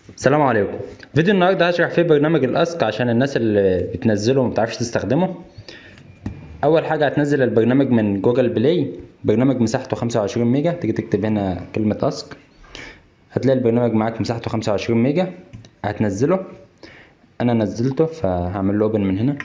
السلام عليكم فيديو النهارده هشرح فيه برنامج الاسك عشان الناس اللي بتنزله وما بتعرفش تستخدمه اول حاجه هتنزل البرنامج من جوجل بلاي برنامج مساحته 25 ميجا تيجي تكتب هنا كلمه اسك هتلاقي البرنامج معاك مساحته 25 ميجا هتنزله انا نزلته فهعمل له اوبن من هنا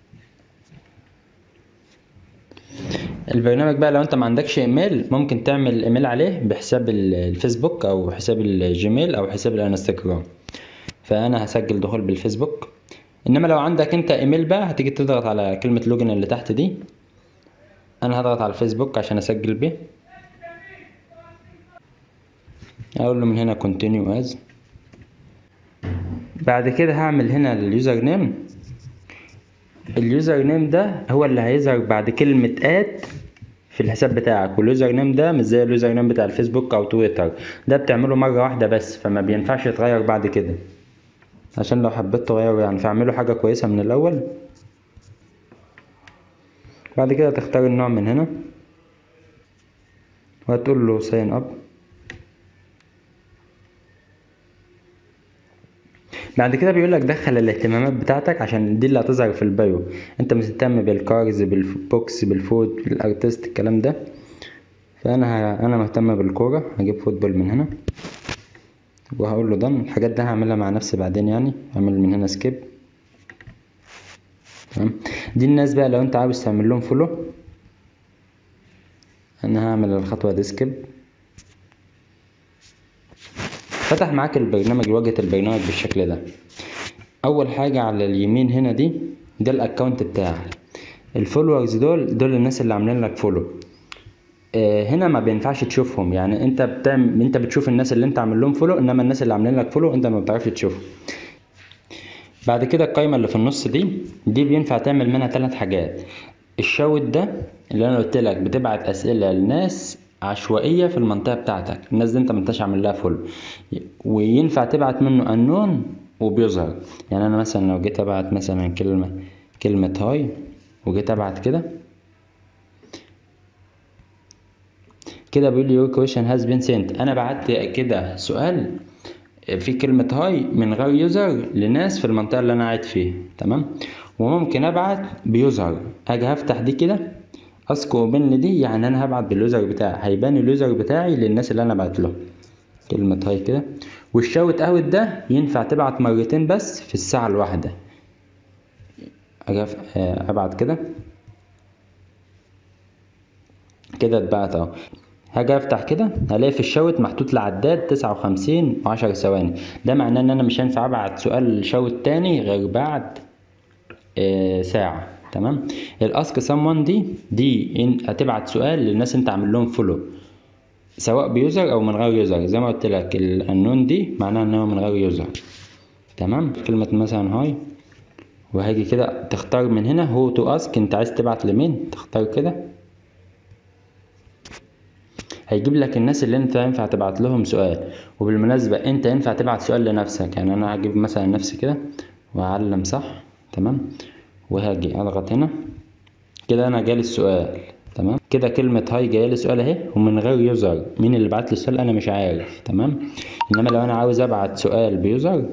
البرنامج بقى لو انت ما عندكش ايميل ممكن تعمل ايميل عليه بحساب الفيسبوك او حساب الجيميل او حساب الانستجرام فانا هسجل دخول بالفيسبوك انما لو عندك انت ايميل بقى هتيجي تضغط على كلمة لوجن اللي تحت دي انا هضغط على الفيسبوك عشان اسجل بيه اقول له من هنا continue as بعد كده هعمل هنا اليوزر نيم اليوزر نيم ده هو اللي هيظهر بعد كلمة اد في الحساب بتاعك واليوزر نيم ده مش زي اليوزر نيم بتاع الفيسبوك او تويتر ده بتعمله مرة واحدة بس فما بينفعش يتغير بعد كده عشان لو حبيت تغيره يعني فاعمله حاجة كويسة من الاول بعد كده تختار النوع من هنا وهتقول له ساين اب بعد كده بيقول لك دخل الاهتمامات بتاعتك عشان دي اللي هتظهر في البايو انت مهتم بالكارز بالبوكس بالفود بالارتست الكلام ده فانا ه... انا مهتم بالكوره هجيب فوتبول من هنا وهقول له دن الحاجات دي هعملها مع نفسي بعدين يعني اعمل من هنا سكيب تمام دي الناس بقى لو انت عاوز تعمل لهم فولو انا هعمل الخطوه دي سكيب فتح معاك البرنامج واجهة البرنامج بالشكل ده اول حاجة على اليمين هنا دي ده الاكونت بتاعك الفولورز دول دول الناس اللي عاملين لك فولو آه هنا ما بينفعش تشوفهم يعني انت بتعمل انت بتشوف الناس اللي انت عامل لهم فولو انما الناس اللي عاملين لك فولو انت ما بتعرفش تشوفهم بعد كده القايمة اللي في النص دي دي بينفع تعمل منها ثلاث حاجات الشوت ده اللي انا قلت لك بتبعت اسئلة لناس عشوائية في المنطقة بتاعتك الناس دي انت منتش عامل لها فولو وينفع تبعت منه انون وبيظهر يعني انا مثلا لو جيت ابعت مثلا كلمة كلمة هاي وجيت ابعت كده كده بيقول لي your question has been sent انا بعت كده سؤال في كلمة هاي من غير يوزر لناس في المنطقة اللي انا قاعد فيها تمام وممكن ابعت بيظهر اجي هفتح دي كده اسك اوبن دي يعني انا هبعت باليوزر بتاعي هيبان اليوزر بتاعي للناس اللي انا بعت له كلمة هاي كده والشاوت اوت ده ينفع تبعت مرتين بس في الساعة الواحدة اجي ابعت كده كده اتبعت اهو هاجي افتح كده هلاقي في الشوت محطوط لعداد تسعة وخمسين وعشر ثواني ده معناه ان انا مش هينفع ابعت سؤال شوت تاني غير بعد آه ساعة تمام الاسك سامون دي دي إن هتبعت سؤال للناس انت عامل لهم فولو سواء بيوزر او من غير يوزر زي ما قلت لك الانون دي معناها ان هو من غير يوزر تمام كلمة مثلا هاي وهاجي كده تختار من هنا هو تو اسك انت عايز تبعت لمين تختار كده هيجيب لك الناس اللي انت ينفع تبعت لهم سؤال وبالمناسبة انت ينفع تبعت سؤال لنفسك يعني انا هجيب مثلا نفسي كده واعلم صح تمام وهاجي اضغط هنا كده انا جالي السؤال تمام كده كلمة هاي جايه لي سؤال اهي ومن غير يوزر مين اللي بعت لي السؤال انا مش عارف تمام انما لو انا عاوز ابعت سؤال بيوزر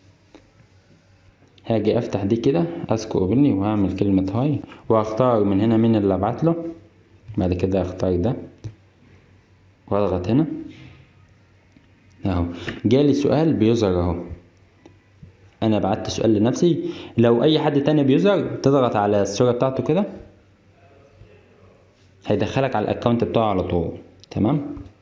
هاجي افتح دي كده اسكو اوبني وهعمل كلمة هاي واختار من هنا مين اللي ابعت له بعد كده اختار ده واضغط هنا اهو جالي سؤال بيوزر اهو انا بعت سؤال لنفسي لو اي حد تاني بيوزر تضغط على الصورة بتاعته كده هيدخلك على الاكونت بتاعه على طول تمام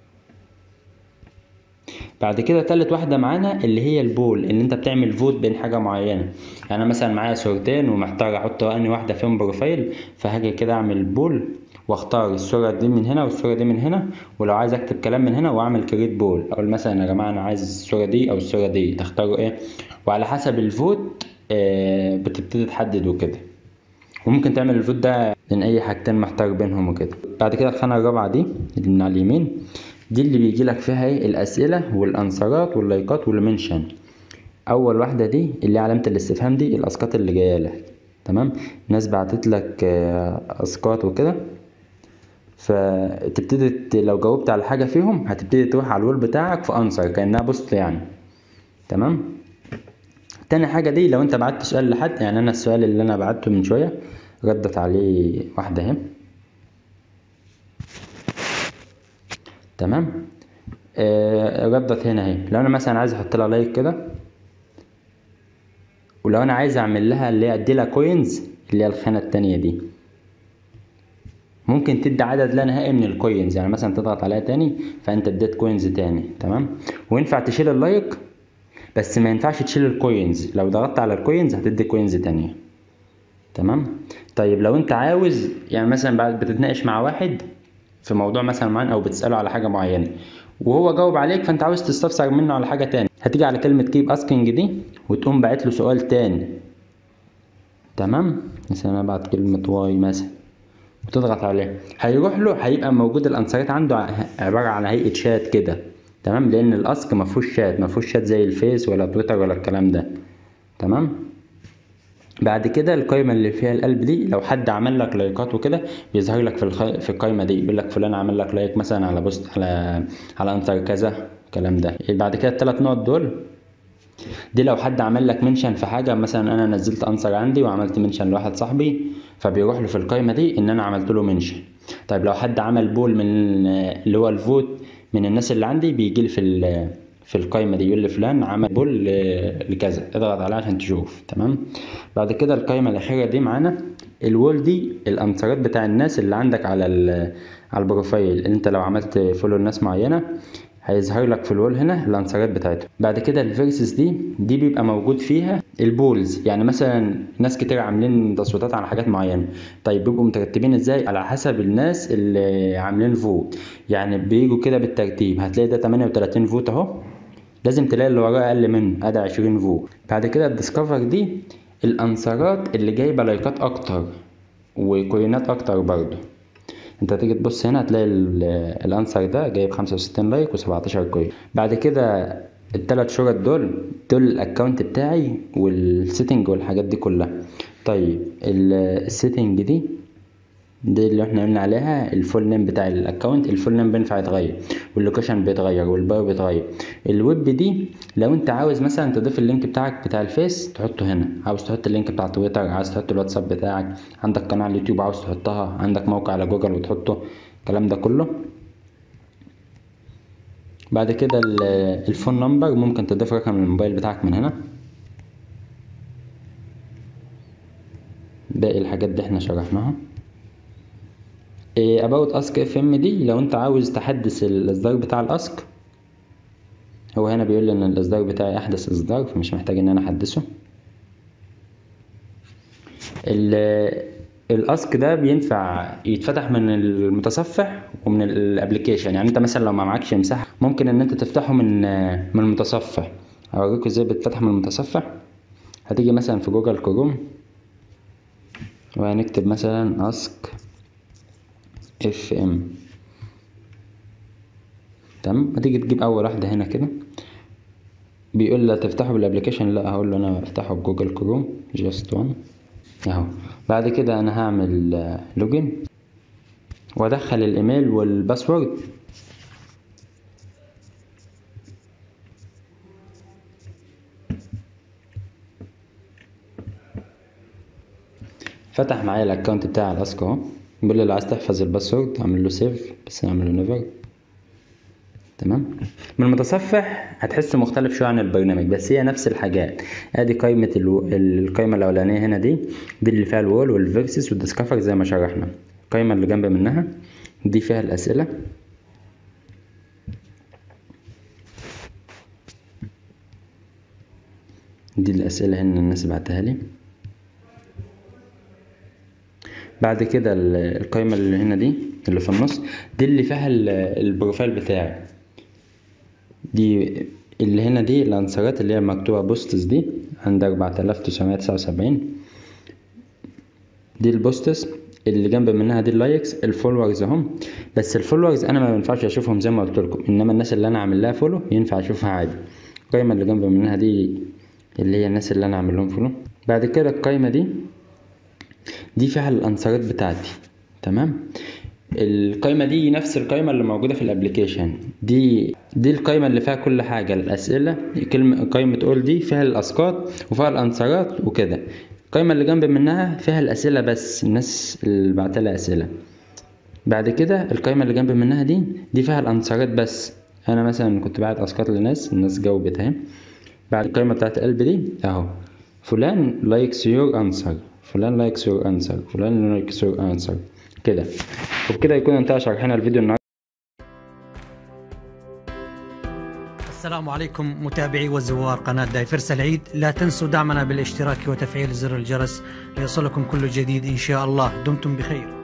بعد كده تالت واحدة معانا اللي هي البول اللي انت بتعمل فوت بين حاجة معينة يعني انا مثلا معايا صورتين ومحتاج احط اني واحدة فيهم بروفايل فهاجي كده اعمل بول واختار الصورة دي من هنا والصورة دي من هنا ولو عايز اكتب كلام من هنا واعمل كريت بول اقول مثلا يا جماعة انا عايز الصورة دي او الصورة دي تختاروا ايه وعلى حسب الفوت آه بتبتدي تحدد وكده وممكن تعمل الفوت ده من اي حاجتين محتار بينهم وكده بعد كده الخانة الرابعة دي اللي من على اليمين دي اللي بيجي لك فيها ايه الاسئلة والانسرات واللايكات والمنشن اول واحدة دي اللي علامة الاستفهام دي الاسقاط اللي جاية لك تمام ناس بعتت لك آه اسقاط وكده فتبتدي ت- لو جاوبت على حاجة فيهم هتبتدي تروح على الوول بتاعك في انسر كأنها بوست يعني تمام تاني حاجة دي لو انت بعت سؤال لحد يعني انا السؤال اللي انا بعته من شوية ردت عليه واحدة اهي تمام آه ردت هنا اهي لو انا مثلا عايز احط لها لايك كده ولو انا عايز اعمل لها اللي هي ادي لها كوينز اللي هي الخانة التانية دي ممكن تدي عدد لا نهائي من الكوينز يعني مثلا تضغط عليها تاني فانت اديت كوينز تاني تمام وينفع تشيل اللايك بس ما ينفعش تشيل الكوينز لو ضغطت على الكوينز هتدي كوينز تانية تمام طيب لو انت عاوز يعني مثلا بعد بتتناقش مع واحد في موضوع مثلا معين او بتساله على حاجه معينه وهو جاوب عليك فانت عاوز تستفسر منه على حاجه تاني هتيجي على كلمه كيب اسكينج دي وتقوم باعت له سؤال تاني تمام مثلا انا بعت كلمه واي مثلا وتضغط عليه هيروح له هيبقى موجود الانسرات عنده عباره عن هيئه شات كده تمام لان الاسك ما فيهوش شات ما فيهوش شات زي الفيس ولا تويتر ولا الكلام ده تمام بعد كده القائمة اللي فيها القلب دي لو حد عمل لك لايكات وكده بيظهر لك في الخ... في القائمة دي يقول لك فلان عمل لك لايك مثلا على بوست على على انسر كذا الكلام ده بعد كده الثلاث نقط دول دي لو حد عمل لك منشن في حاجة مثلا انا نزلت انسر عندي وعملت منشن لواحد صاحبي فبيروح له في القائمة دي ان انا عملت له منشن طيب لو حد عمل بول من اللي هو الفوت من الناس اللي عندي بيجي لي في في القائمة دي يقول لي فلان عمل بول لكذا اضغط عليها عشان تشوف تمام بعد كده القائمة الأخيرة دي معانا الوول دي الأنسرات بتاع الناس اللي عندك على على البروفايل انت لو عملت فولو لناس معينة هيظهر لك في الوول هنا الانسرات بتاعتهم بعد كده الفيرسز دي دي بيبقى موجود فيها البولز يعني مثلا ناس كتير عاملين تصويتات على حاجات معينه طيب بيبقوا مترتبين ازاي على حسب الناس اللي عاملين فوت يعني بيجوا كده بالترتيب هتلاقي ده 38 فوت اهو لازم تلاقي اللي وراه اقل منه ادي 20 فوت بعد كده الديسكفر دي الانسرات اللي جايبه لايكات اكتر وكوينات اكتر برضه انت تيجي تبص هنا هتلاقي الانسر ده جايب 65 لايك و17 كوين بعد كده التلات شرط دول دول الاكونت بتاعي والسيتنج والحاجات دي كلها طيب السيتنج دي دي اللي احنا قلنا عليها الفول نيم بتاع الاكونت الفول نيم بينفع يتغير واللوكيشن بيتغير والبايو بيتغير الويب دي لو انت عاوز مثلا تضيف اللينك بتاعك بتاع الفيس تحطه هنا عاوز تحط اللينك بتاع تويتر عاوز تحط الواتساب بتاعك عندك قناه على اليوتيوب عاوز تحطها عندك موقع على جوجل وتحطه الكلام ده كله بعد كده الفون نمبر ممكن تضيف رقم الموبايل بتاعك من هنا باقي الحاجات دي احنا شرحناها اباوت اسك اف ام دي لو انت عاوز تحدث الاصدار بتاع الاسك هو هنا بيقول لي ان الاصدار بتاعي احدث اصدار فمش محتاج ان انا احدثه الاسك ده بينفع يتفتح من المتصفح ومن الابلكيشن يعني انت مثلا لو ما معكش مساحه ممكن ان انت تفتحه من من المتصفح اوريكم ازاي بيتفتح من المتصفح هتيجي مثلا في جوجل كروم وهنكتب مثلا اسك اف ام تمام هتيجي تجيب اول واحده هنا كده بيقول لي تفتحه بالابلكيشن لا هقول له انا افتحه بجوجل كروم جاست وان اهو بعد كده انا هعمل لوجن وادخل الايميل والباسورد فتح معايا الاكونت بتاع الاسك اهو بيقول لي لو عايز تحفظ الباسورد اعمل له سيف بس اعمل له نيفر تمام من المتصفح هتحسه مختلف شويه عن البرنامج بس هي نفس الحاجات ادي قائمه الو... القائمه الاولانيه هنا دي دي اللي فيها الوول والفيرسس والديسكفر زي ما شرحنا القائمه اللي جنب منها دي فيها الاسئله دي الاسئله هنا الناس بعتها لي بعد كده القائمة اللي هنا دي اللي في النص دي اللي فيها البروفايل بتاعي دي اللي هنا دي الانسرات اللي هي مكتوبة بوستس دي عند أربعة آلاف تسعمية تسعة وسبعين دي البوستس اللي جنب منها دي اللايكس الفولورز اهم بس الفولورز انا ما ينفعش اشوفهم زي ما قلت لكم انما الناس اللي انا عامل لها فولو ينفع اشوفها عادي القائمة اللي جنب منها دي اللي هي الناس اللي انا عامل لهم فولو بعد كده القائمة دي دي فيها الانسرات بتاعتي تمام القائمة دي نفس القائمة اللي موجودة في الابليكيشن دي دي القايمة اللي فيها كل حاجة الأسئلة كلمة قايمة أول دي فيها الأسقاط وفيها الأنصارات وكده القايمة اللي جنب منها فيها الأسئلة بس الناس اللي بعتلها أسئلة بعد كده القايمة اللي جنب منها دي دي فيها الأنصارات بس أنا مثلا كنت بعت أسقاط لناس الناس جاوبت أهي بعد القايمة بتاعت قلب دي أهو فلان لايكس يور أنسر فلان لايكس يور أنسر فلان لايكس يور أنسر كده وبكده يكون انتهى شرحنا الفيديو النهارده السلام عليكم متابعي وزوار قناة دايفر سعيد لا تنسوا دعمنا بالاشتراك وتفعيل زر الجرس ليصلكم كل جديد إن شاء الله دمتم بخير